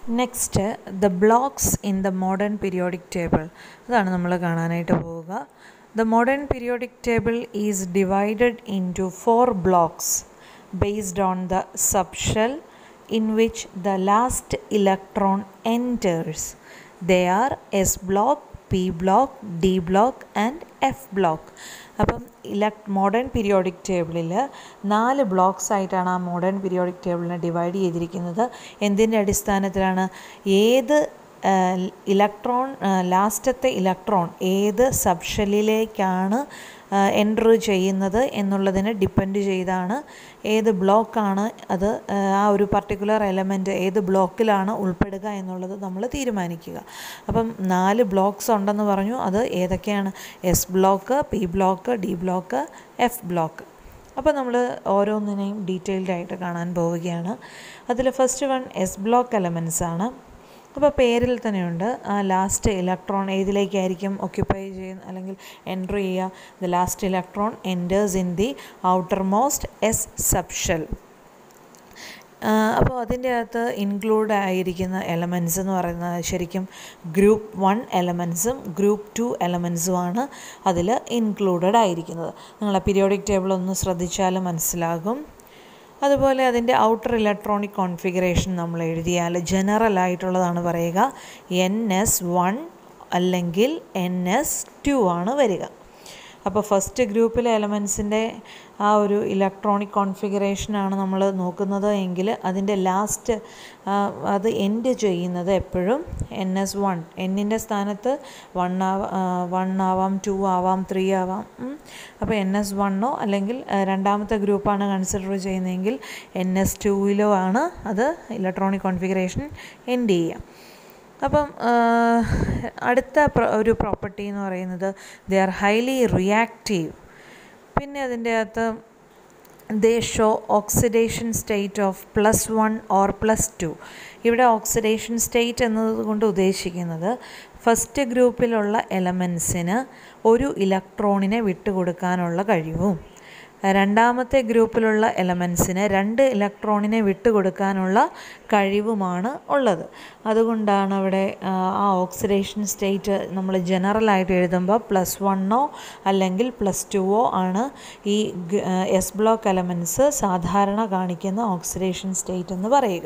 next the blocks in the modern periodic table അതാണ് നമ്മൾ കാണാനായിട്ട് പോവുക the modern periodic table is divided into four blocks based on the subshell in which the last electron enters they are S block P block D block and F block അപ്പം ഇലക് modern periodic ടേബിളിൽ നാല് blocks ആയിട്ടാണ് ആ modern periodic ടേബിളിനെ divide ചെയ്തിരിക്കുന്നത് എന്തിൻ്റെ അടിസ്ഥാനത്തിലാണ് ഏത് ഇലക്ട്രോൺ ലാസ്റ്റത്തെ ഇലക്ട്രോൺ ഏത് സബ്ഷെല്ലിലേക്കാണ് എൻ്റർ ചെയ്യുന്നത് എന്നുള്ളതിനെ ഡിപ്പെൻഡ് ചെയ്താണ് ഏത് ബ്ലോക്കാണ് അത് ആ ഒരു പർട്ടിക്കുലർ എലമെൻറ്റ് ഏത് ബ്ലോക്കിലാണ് ഉൾപ്പെടുക എന്നുള്ളത് നമ്മൾ തീരുമാനിക്കുക അപ്പം നാല് ബ്ലോക്സ് ഉണ്ടെന്ന് പറഞ്ഞു അത് ഏതൊക്കെയാണ് S block P block D block F block അപ്പോൾ നമ്മൾ ഓരോന്നിനെയും ഡീറ്റെയിൽഡ് ആയിട്ട് കാണാൻ പോവുകയാണ് അതിൽ first one S block elements ആണ് അപ്പോൾ പേരിൽ തന്നെയുണ്ട് ആ ലാസ്റ്റ് ഇലക്ട്രോൺ ഏതിലേക്കായിരിക്കും ഒക്യുപ്പൈ ചെയ്യുന്ന അല്ലെങ്കിൽ എൻട്രി ചെയ്യുക the last electron enters in the outermost S subshell അപ്പോൾ അതിൻ്റെ അകത്ത് ഇൻക്ലൂഡ് ആയിരിക്കുന്ന എലമെൻസ് എന്ന് പറയുന്നത് ശരിക്കും ഗ്രൂപ്പ് വൺ എലമെൻസും ഗ്രൂപ്പ് ടു എലമെൻസുമാണ് അതിൽ ഇൻക്ലൂഡഡ് ആയിരിക്കുന്നത് നിങ്ങൾ ആ പീരിയോഡിക് ടേബിൾ ഒന്ന് ശ്രദ്ധിച്ചാൽ മനസ്സിലാകും അതുപോലെ അതിൻ്റെ ഔട്ടർ ഇലക്ട്രോണിക് കോൺഫിഗറേഷൻ നമ്മൾ എഴുതിയാൽ ജനറൽ ആയിട്ടുള്ളതാണ് പറയുക എൻ എസ് വൺ അല്ലെങ്കിൽ എൻ എസ് ടു ആണ് വരിക അപ്പോൾ ഫസ്റ്റ് ഗ്രൂപ്പിലെ എലമെൻസിൻ്റെ ആ ഒരു ഇലക്ട്രോണിക് കോൺഫിഗറേഷനാണ് നമ്മൾ നോക്കുന്നത് എങ്കിൽ അതിൻ്റെ ലാസ്റ്റ് അത് എൻഡ് ചെയ്യുന്നത് എപ്പോഴും എൻ എസ് വൺ എന്നിൻ്റെ സ്ഥാനത്ത് വൺ ആവാം വൺ ആവാം ടു ആവാം ത്രീ ആവാം അപ്പോൾ എൻ എസ് വണ്ണോ അല്ലെങ്കിൽ രണ്ടാമത്തെ ഗ്രൂപ്പാണ് കൺസിഡർ ചെയ്യുന്നതെങ്കിൽ എൻ എസ് ടുവിലോ ആണ് അത് ഇലക്ട്രോണിക് കോൺഫിഗറേഷൻ എൻഡ് ചെയ്യുക അപ്പം അടുത്ത ഒരു പ്രോപ്പർട്ടി എന്ന് പറയുന്നത് ദേ ആർ ഹൈലി റിയാക്റ്റീവ് പിന്നെ അതിൻ്റെ അകത്ത് they show oxidation state of plus one or plus two ഇവിടെ ഓക്സിഡേഷൻ സ്റ്റേറ്റ് എന്നതുകൊണ്ട് ഉദ്ദേശിക്കുന്നത് ഫസ്റ്റ് ഗ്രൂപ്പിലുള്ള എലമെൻസിന് ഒരു ഇലക്ട്രോണിനെ വിട്ടുകൊടുക്കാനുള്ള കഴിവും രണ്ടാമത്തെ ഗ്രൂപ്പിലുള്ള എലമെൻസിന് രണ്ട് ഇലക്ട്രോണിനെ വിട്ടുകൊടുക്കാനുള്ള കഴിവുമാണ് ഉള്ളത് അതുകൊണ്ടാണ് അവിടെ ആ ഓക്സിഡേഷൻ സ്റ്റേറ്റ് നമ്മൾ ജനറലായിട്ട് എഴുതുമ്പോൾ പ്ലസ് വണ്ണോ അല്ലെങ്കിൽ പ്ലസ് ടുവോ ആണ് ഈ എസ് ബ്ലോക്ക് എലമെൻസ് സാധാരണ കാണിക്കുന്ന ഓക്സിഡേഷൻ സ്റ്റേറ്റ് എന്ന് പറയുക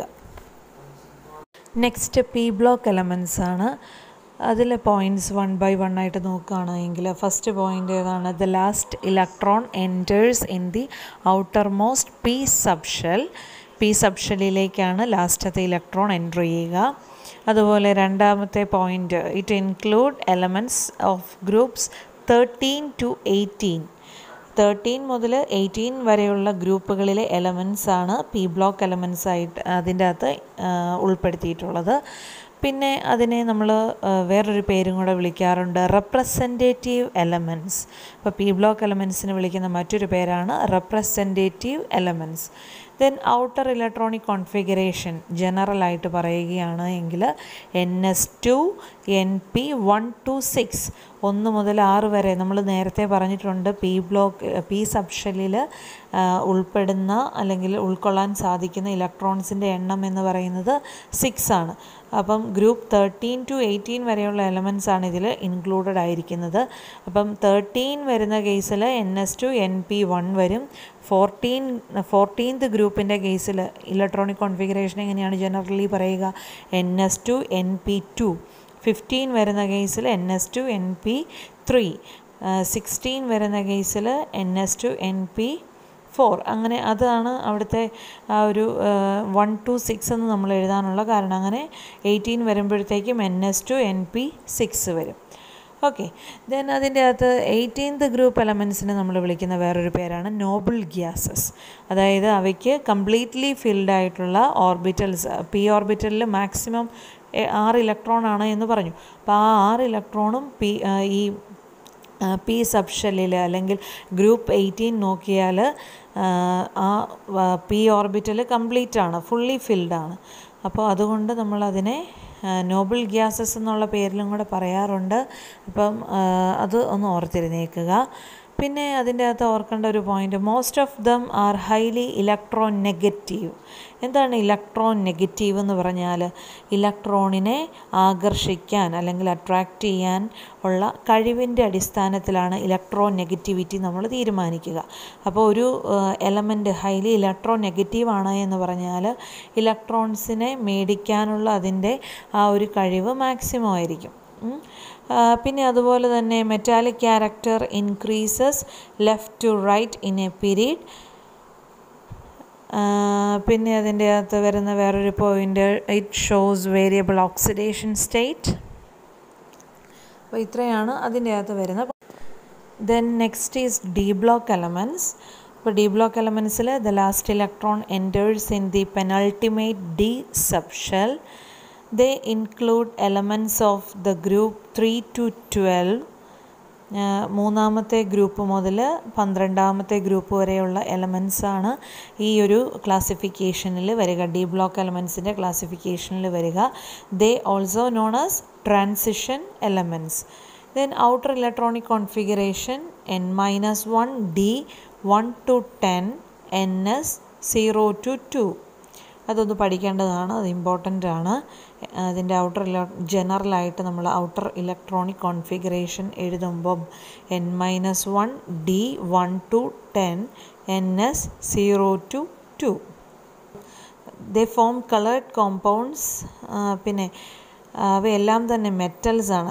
നെക്സ്റ്റ് പി ബ്ലോക്ക് എലമെൻസ് ആണ് അതിൽ പോയിൻറ്റ്സ് വൺ ബൈ വൺ ആയിട്ട് നോക്കുകയാണെങ്കിൽ ഫസ്റ്റ് പോയിൻ്റ് ഏതാണ് the last electron enters in the outermost P subshell P സബ്ഷെല്ലിലേക്കാണ് ലാസ്റ്റത്തെ ഇലക്ട്രോൺ എൻറ്റർ ചെയ്യുക അതുപോലെ രണ്ടാമത്തെ point it include elements of groups thirteen to eighteen thirteen മുതൽ എയ്റ്റീൻ വരെയുള്ള ഗ്രൂപ്പുകളിലെ എലമെൻസ് ആണ് പി ബ്ലോക്ക് എലമെൻസ് ആയിട്ട് അതിൻ്റെ അകത്ത് ഉൾപ്പെടുത്തിയിട്ടുള്ളത് പിന്നെ അതിനെ നമ്മൾ വേറൊരു പേരും കൂടെ വിളിക്കാറുണ്ട് റെപ്രസെൻറ്റേറ്റീവ് എലമെൻറ്റ്സ് അപ്പോൾ പി ബ്ലോക്ക് എലമെൻസിന് വിളിക്കുന്ന മറ്റൊരു പേരാണ് representative elements then outer electronic configuration ജനറലായിട്ട് പറയുകയാണ് എങ്കിൽ N S two N P one to six ഒന്ന് മുതൽ ആറ് വരെ നമ്മൾ നേരത്തെ പറഞ്ഞിട്ടുണ്ട് പി ബ്ലോക്ക് പി സബ്ഷെല്ലിൽ ഉൾപ്പെടുന്ന അല്ലെങ്കിൽ ഉൾക്കൊള്ളാൻ സാധിക്കുന്ന ഇലക്ട്രോൺസിൻ്റെ എണ്ണം എന്ന് പറയുന്നത് സിക്സ് ആണ് അപ്പം ഗ്രൂപ്പ് തേർട്ടീൻ ടു എയ്റ്റീൻ വരെയുള്ള എലമെൻസ് ആണ് ഇതിൽ ഇൻക്ലൂഡഡ് ആയിരിക്കുന്നത് അപ്പം തേർട്ടീൻ വരുന്ന കേസിൽ N S two N P one വരും ഫോർട്ടീൻ ഫോർട്ടീൻത്ത് ഗ്രൂപ്പിൻ്റെ കേസിൽ ഇലക്ട്രോണിക് കോൺഫിഗറേഷൻ എങ്ങനെയാണ് ജനറലി പറയുക N S two N P two fifteen വരുന്ന കേസിൽ N S two N P three sixteen വരുന്ന കേസിൽ N S two N P four അങ്ങനെ അതാണ് അവിടുത്തെ ആ ഒരു വൺ ടു സിക്സ് എന്ന് നമ്മൾ എഴുതാനുള്ള കാരണം അങ്ങനെ എയ്റ്റീൻ വരുമ്പോഴത്തേക്കും N S two N P six വരും ഓക്കെ ദെൻ അതിൻ്റെ അകത്ത് എയ്റ്റീൻത് ഗ്രൂപ്പ് എലമെൻസിനെ നമ്മൾ വിളിക്കുന്ന വേറൊരു പേരാണ് നോബിൾ ഗ്യാസസ് അതായത് അവയ്ക്ക് കംപ്ലീറ്റ്ലി ഫിൽഡ് ആയിട്ടുള്ള ഓർബിറ്റൽസ് പി ഓർബിറ്റലിൽ മാക്സിമം ആറ് ഇലക്ട്രോൺ ആണ് എന്ന് പറഞ്ഞു അപ്പോൾ ആ ആറ് ഇലക്ട്രോണും പി ഈ പി സബ്ഷെല്ലിൽ അല്ലെങ്കിൽ ഗ്രൂപ്പ് എയ്റ്റീൻ നോക്കിയാൽ ആ പി ഓർബിറ്റൽ കംപ്ലീറ്റ് ആണ് ഫുള്ളി ഫിൽഡ് ആണ് അപ്പോൾ അതുകൊണ്ട് നമ്മളതിനെ നോബിൾ ഗ്യാസസ് എന്നുള്ള പേരിലും കൂടെ പറയാറുണ്ട് അപ്പം അത് ഒന്ന് ഓർത്തിരുന്നേക്കുക പിന്നെ അതിൻ്റെ അകത്ത് ഓർക്കേണ്ട ഒരു point most of them are highly electronegative എന്താണ് ഇലക്ട്രോൺ നെഗറ്റീവ് എന്ന് പറഞ്ഞാൽ ഇലക്ട്രോണിനെ ആകർഷിക്കാൻ അല്ലെങ്കിൽ അട്രാക്റ്റ് ചെയ്യാൻ ഉള്ള കഴിവിൻ്റെ അടിസ്ഥാനത്തിലാണ് ഇലക്ട്രോ നെഗറ്റിവിറ്റി നമ്മൾ തീരുമാനിക്കുക അപ്പോൾ ഒരു എലമെൻറ്റ് ഹൈലി ഇലക്ട്രോ നെഗറ്റീവ് ആണ് എന്ന് പറഞ്ഞാൽ ഇലക്ട്രോൺസിനെ മേടിക്കാനുള്ള അതിൻ്റെ ആ ഒരു കഴിവ് മാക്സിമം ആയിരിക്കും പിന്നെ അതുപോലെ തന്നെ metallic character increases left to right in a period പിന്നെ അതിൻ്റെ അകത്ത് വരുന്ന വേറൊരു point it shows variable oxidation state അപ്പോൾ ഇത്രയാണ് അതിൻ്റെ അകത്ത് വരുന്ന then next is D block elements ഇപ്പോൾ ഡി ബ്ലോക്ക് എലമെൻറ്റ്സിൽ the last electron enters in the penultimate D subshell they include elements of the group 3 to 12 മൂന്നാമത്തെ ഗ്രൂപ്പ് മുതൽ പന്ത്രണ്ടാമത്തെ ഗ്രൂപ്പ് വരെയുള്ള എലമെൻസ് ആണ് ഈ ഒരു ക്ലാസിഫിക്കേഷനിൽ വരിക ഡി ബ്ലോക്ക് എലമെൻസിൻ്റെ ക്ലാസിഫിക്കേഷനിൽ വരിക they also known as transition elements then outer electronic configuration N minus one D one to ten N S zero to two അതൊന്ന് പഠിക്കേണ്ടതാണ് അത് ഇമ്പോർട്ടൻ്റ് ആണ് അതിൻ്റെ ഔട്ടർ ഇല ജനറലായിട്ട് നമ്മൾ ഔട്ടർ ഇലക്ട്രോണിക് കോൺഫിഗറേഷൻ എഴുതുമ്പം N minus one D one to ten N S zero to two they form coloured compounds പിന്നെ അവയെല്ലാം തന്നെ മെറ്റൽസ് ആണ്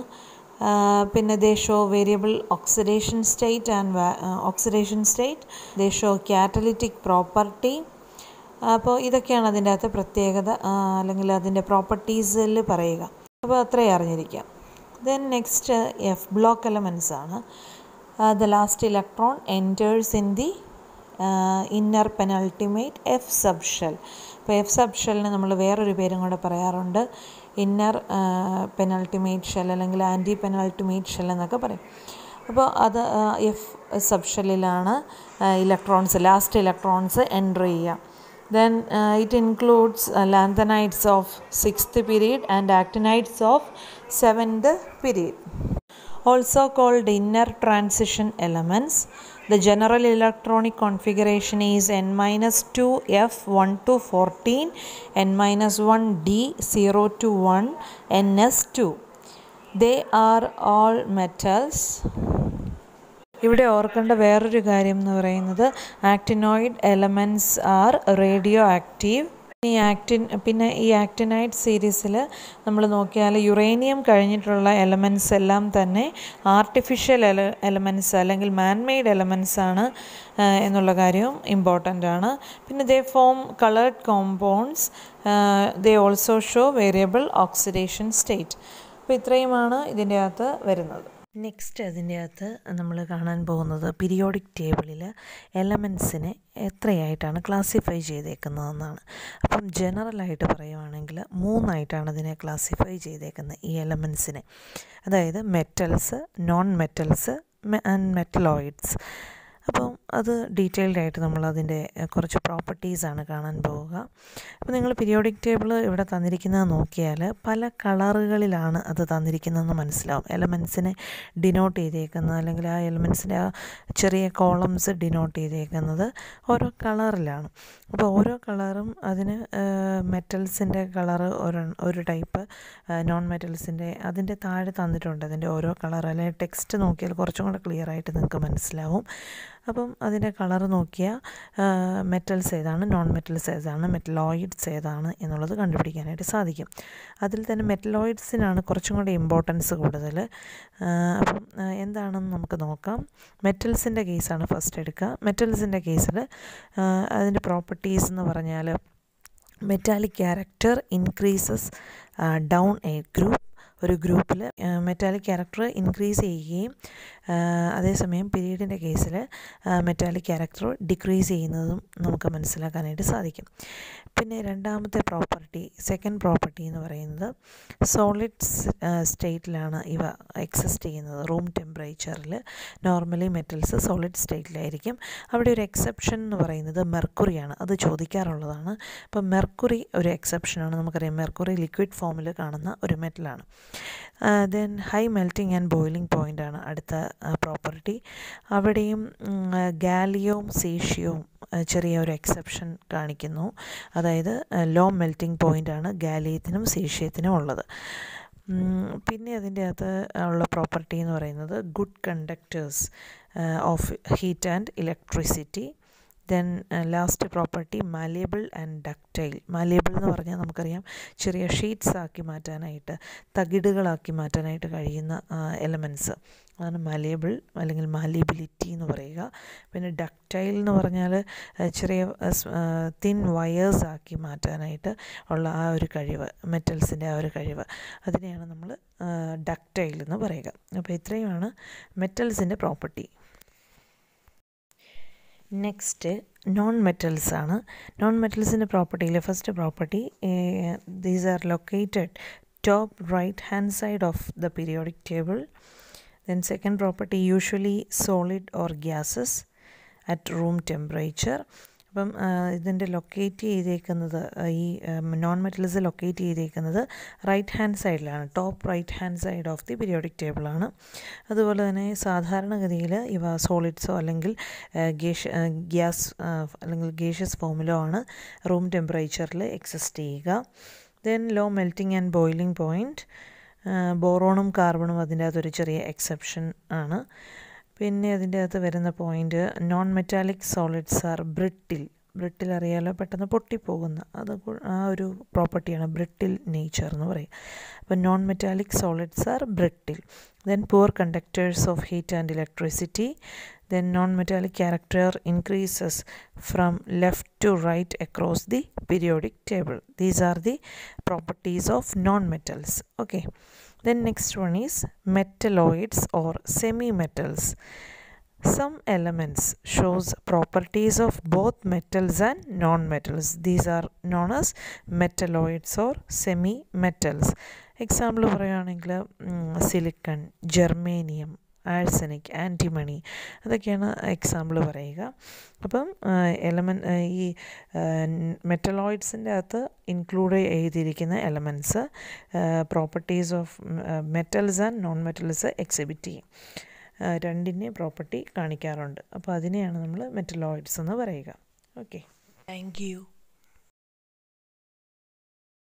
പിന്നെ they show variable oxidation state and oxidation state they show catalytic property അപ്പോൾ ഇതൊക്കെയാണ് അതിൻ്റെ അകത്ത് പ്രത്യേകത അല്ലെങ്കിൽ അതിൻ്റെ പ്രോപ്പർട്ടീസിൽ പറയുക അപ്പോൾ അത്രയും അറിഞ്ഞിരിക്കാം then next F block elements ആണ് the last electron enters in the inner penultimate F subshell അപ്പോൾ എഫ് സബ്ഷെല്ലിന് നമ്മൾ വേറൊരു പേരും കൂടെ പറയാറുണ്ട് ഇന്നർ പെനൾട്ടിമേറ്റ് ഷെൽ അല്ലെങ്കിൽ ആൻറ്റി പെനൾട്ടിമേറ്റ് ഷെൽ എന്നൊക്കെ പറയും അപ്പോൾ അത് എഫ് സബ്ഷെല്ലിലാണ് ഇലക്ട്രോൺസ് ലാസ്റ്റ് ഇലക്ട്രോൺസ് എൻ്റർ ചെയ്യുക then uh, it includes uh, lanthanides of 6th period and actinides of 7th period also called inner transition elements the general electronic configuration is n minus 2 f 1 to 14 n minus 1 d 0 to 1 ns 2 they are all metals ഇവിടെ ഓർക്കേണ്ട വേറൊരു കാര്യം എന്ന് പറയുന്നത് actinoid elements are radioactive ഈ ആക്ടിൻ പിന്നെ ഈ ആക്ടിനൈഡ് സീരീസിൽ നമ്മൾ നോക്കിയാൽ യുറേനിയം കഴിഞ്ഞിട്ടുള്ള എലമെൻറ്റ്സ് എല്ലാം തന്നെ ആർട്ടിഫിഷ്യൽ എല എലമെൻറ്റ്സ് അല്ലെങ്കിൽ മാൻമെയ്ഡ് എലമെൻറ്റ്സ് ആണ് എന്നുള്ള കാര്യവും ഇമ്പോർട്ടൻ്റ് ആണ് പിന്നെ they form coloured compounds they also show variable oxidation state അപ്പോൾ ഇത്രയുമാണ് ഇതിൻ്റെ അകത്ത് വരുന്നത് നെക്സ്റ്റ് അതിൻ്റെ അകത്ത് നമ്മൾ കാണാൻ പോകുന്നത് പീരിയോഡിക് ടേബിളിൽ എലമെൻസിനെ എത്രയായിട്ടാണ് ക്ലാസിഫൈ ചെയ്തേക്കുന്നതെന്നാണ് അപ്പം ജനറലായിട്ട് പറയുവാണെങ്കിൽ മൂന്നായിട്ടാണ് ഇതിനെ ക്ലാസിഫൈ ചെയ്തേക്കുന്നത് ഈ എലമെൻസിനെ അതായത് metals non metals and metalloids അപ്പം അത് ഡീറ്റെയിൽഡ് ആയിട്ട് നമ്മൾ അതിൻ്റെ കുറച്ച് പ്രോപ്പർട്ടീസാണ് കാണാൻ പോവുക അപ്പോൾ നിങ്ങൾ പീരിയോഡിക് ടേബിൾ ഇവിടെ തന്നിരിക്കുന്നത് നോക്കിയാൽ പല കളറുകളിലാണ് അത് തന്നിരിക്കുന്നതെന്ന് മനസ്സിലാവും എലമെൻസിനെ ഡിനോട്ട് ചെയ്തേക്കുന്നത് അല്ലെങ്കിൽ ആ എലമെൻസിൻ്റെ ആ ചെറിയ കോളംസ് ഡിനോട്ട് ചെയ്തേക്കുന്നത് ഓരോ കളറിലാണ് അപ്പോൾ ഓരോ കളറും അതിന് മെറ്റൽസിൻ്റെ കളറ് ഒരു ഒരു ടൈപ്പ് നോൺ മെറ്റൽസിൻ്റെ അതിൻ്റെ താഴെ തന്നിട്ടുണ്ട് അതിൻ്റെ ഓരോ കളർ അല്ലെങ്കിൽ ടെക്സ്റ്റ് നോക്കിയാൽ കുറച്ചും കൂടെ ക്ലിയർ ആയിട്ട് നിങ്ങൾക്ക് മനസ്സിലാവും അപ്പം അതിൻ്റെ കളർ നോക്കിയാൽ മെറ്റൽസ് ഏതാണ് നോൺ മെറ്റൽസ് ഏതാണ് മെറ്റലോയിഡ്സ് ഏതാണ് എന്നുള്ളത് കണ്ടുപിടിക്കാനായിട്ട് സാധിക്കും അതിൽ തന്നെ മെറ്റലോയിഡ്സിനാണ് കുറച്ചും കൂടി ഇമ്പോർട്ടൻസ് കൂടുതൽ അപ്പം എന്താണെന്ന് നമുക്ക് നോക്കാം മെറ്റൽസിൻ്റെ കേസാണ് ഫസ്റ്റ് എടുക്കുക മെറ്റൽസിൻ്റെ കേസിൽ അതിൻ്റെ പ്രോപ്പർട്ടീസ് എന്ന് പറഞ്ഞാൽ metallic character increases down a group ഒരു ഗ്രൂപ്പിൽ മെറ്റാലിക് ക്യാരക്ടർ ഇൻക്രീസ് ചെയ്യുകയും അതേസമയം പീരീഡിൻ്റെ കേസിൽ മെറ്റാലിക് ക്യാരക്ടർ ഡിക്രീസ് ചെയ്യുന്നതും നമുക്ക് മനസ്സിലാക്കാനായിട്ട് സാധിക്കും പിന്നെ രണ്ടാമത്തെ പ്രോപ്പർട്ടി സെക്കൻഡ് പ്രോപ്പർട്ടി എന്ന് പറയുന്നത് സോളിഡ് സ്റ്റേറ്റിലാണ് ഇവ എക്സിസ്റ്റ് ചെയ്യുന്നത് റൂം ടെമ്പറേച്ചറിൽ നോർമലി മെറ്റൽസ് സോളിഡ് സ്റ്റേറ്റിലായിരിക്കും അവിടെ ഒരു എക്സെപ്ഷൻ എന്ന് പറയുന്നത് മെർക്കുറിയാണ് അത് ചോദിക്കാറുള്ളതാണ് അപ്പോൾ മെർക്കുറി ഒരു എക്സെപ്ഷനാണ് നമുക്കറിയാം മെർക്കുറി ലിക്വിഡ് ഫോമിൽ കാണുന്ന ഒരു മെറ്റലാണ് then high melting and boiling പോയിൻ്റാണ് അടുത്ത പ്രോപ്പർട്ടി അവിടെയും ഗാലിയവും സീഷ്യവും ചെറിയ ഒരു എക്സെപ്ഷൻ കാണിക്കുന്നു അതായത് ലോ മെൽറ്റിംഗ് പോയിൻ്റാണ് ഗാലിയത്തിനും സീഷ്യത്തിനും ഉള്ളത് പിന്നെ അതിൻ്റെ അകത്ത് ഉള്ള പ്രോപ്പർട്ടി എന്ന് പറയുന്നത് good conductors of heat and electricity then last property malleable and ductile malleable എന്ന് പറഞ്ഞാൽ നമുക്കറിയാം ചെറിയ ഷീറ്റ്സ് ആക്കി മാറ്റാനായിട്ട് തകിടുകളാക്കി മാറ്റാനായിട്ട് കഴിയുന്ന എലമെൻറ്റ്സ് അതാണ് മാലിയബിൾ അല്ലെങ്കിൽ മാലിയബിലിറ്റി എന്ന് പറയുക പിന്നെ ഡക്റ്റൈൽ എന്ന് പറഞ്ഞാൽ ചെറിയ തിൻ വയേഴ്സ് ആക്കി മാറ്റാനായിട്ട് ഉള്ള ആ ഒരു കഴിവ് മെറ്റൽസിൻ്റെ ആ ഒരു കഴിവ് അതിനെയാണ് നമ്മൾ ഡക്റ്റൈൽ എന്ന് പറയുക അപ്പോൾ ഇത്രയുമാണ് മെറ്റൽസിൻ്റെ പ്രോപ്പർട്ടി നെക്സ്റ്റ് നോൺ മെറ്റൽസ് ആണ് നോൺ മെറ്റൽസിൻ്റെ പ്രോപ്പർട്ടിയിലെ first property these are located top right hand side of the periodic table then second property usually solid or gases at room temperature അപ്പം ഇതിൻ്റെ ലൊക്കേറ്റ് ചെയ്തേക്കുന്നത് ഈ നോൺ മെറ്റൽസ് ലൊക്കേറ്റ് ചെയ്തേക്കുന്നത് right hand സൈഡിലാണ് top right hand side of the periodic ടേബിളാണ് അതുപോലെ തന്നെ സാധാരണഗതിയിൽ ഇവ സോളിഡ്സോ അല്ലെങ്കിൽ ഗേഷ് ഗ്യാസ് അല്ലെങ്കിൽ ഗേഷ്യസ് ഫോമിലോ ആണ് റൂം ടെമ്പറേച്ചറിൽ എക്സിസ്റ്റ് ചെയ്യുക then low melting and boiling point ബോറോണും കാർബണും അതിൻ്റെ അകത്തൊരു ചെറിയ എക്സെപ്ഷൻ ആണ് പിന്നെ അതിൻ്റെ അകത്ത് വരുന്ന point non metallic solids are brittle brittle അറിയാലോ പെട്ടെന്ന് പൊട്ടിപ്പോകുന്ന അത് ആ ഒരു പ്രോപ്പർട്ടിയാണ് ബ്രിട്ടിൽ നേച്ചർ എന്ന് പറയും അപ്പോൾ non metallic solids are brittle then poor conductors of heat and electricity then non-metallic character increases from left to right across the periodic table these are the properties of non-metals okay then next one is metalloids or semi-metals some elements shows properties of both metals and non-metals these are known as metalloids or semi-metals example പറയുകയാണെങ്കിൽ silicon germanium arsenic antimony അതൊക്കെയാണ് example പറയുക അപ്പം element ഈ മെറ്റലോയിഡ്സിൻ്റെ അകത്ത് include ചെയ്തിരിക്കുന്ന elements properties of metals and non metals exhibit ചെയ്യും രണ്ടിൻ്റെ പ്രോപ്പർട്ടി കാണിക്കാറുണ്ട് അപ്പോൾ അതിനെയാണ് നമ്മൾ മെറ്റലോയിഡ്സ് എന്ന് പറയുക ഓക്കെ താങ്ക് യു